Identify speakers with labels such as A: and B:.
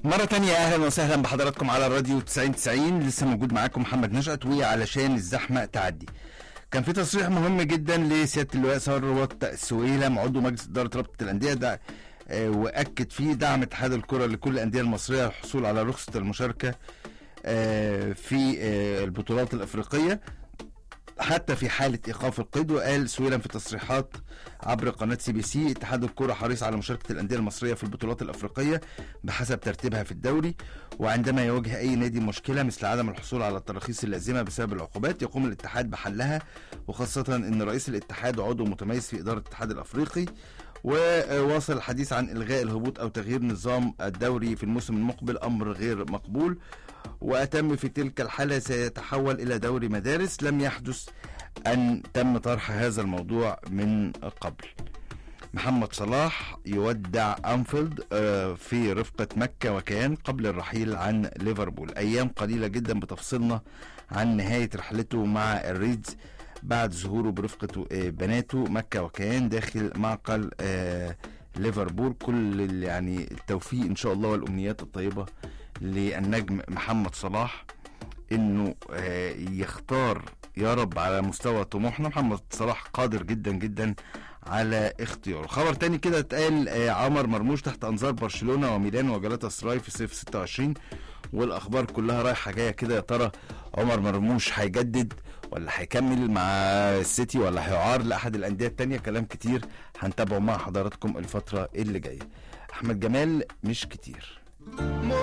A: مرة تانية أهلا وسهلا بحضراتكم على الراديو 9090 لسه موجود معاكم محمد نشأت وعلشان الزحمة تعدي كان في تصريح مهم جدا لسيادة اللواء ثروت السويلم عضو مجلس إدارة رابطة الأندية ده آه، وأكد فيه دعم اتحاد الكرة لكل الأندية المصرية للحصول على رخصة المشاركة آه، في آه، البطولات الأفريقية حتى في حالة إيقاف القيد وقال سويلم في تصريحات عبر قناة سي بي سي اتحاد الكرة حريص على مشاركة الأندية المصرية في البطولات الأفريقية بحسب ترتيبها في الدوري وعندما يواجه أي نادي مشكلة مثل عدم الحصول على التراخيص اللازمة بسبب العقوبات يقوم الاتحاد بحلها وخاصة أن رئيس الاتحاد عضو متميز في إدارة الاتحاد الأفريقي وواصل الحديث عن إلغاء الهبوط أو تغيير نظام الدوري في الموسم المقبل أمر غير مقبول وأتم في تلك الحالة سيتحول إلى دوري مدارس لم يحدث أن تم طرح هذا الموضوع من قبل محمد صلاح يودع أنفيلد آه، في رفقة مكة وكيان قبل الرحيل عن ليفربول أيام قليلة جدا بتفصلنا عن نهاية رحلته مع الريدز بعد ظهوره برفقة آه، بناته مكة وكيان داخل معقل آه، ليفربول كل ال- يعني التوفيق إن شاء الله والأمنيات الطيبة للنجم محمد صلاح انه آه، يختار يا رب على مستوى طموحنا محمد صلاح قادر جدا جدا على اختياره خبر تاني كده اتقال آه، عمر مرموش تحت انظار برشلونه وميلان وجلاتا سراي في صيف 26 والاخبار كلها رايحه جايه كده يا ترى عمر مرموش هيجدد ولا هيكمل مع السيتي ولا هيعار لاحد الانديه التانيه كلام كتير هنتابعه مع حضراتكم الفتره اللي جايه احمد جمال مش كتير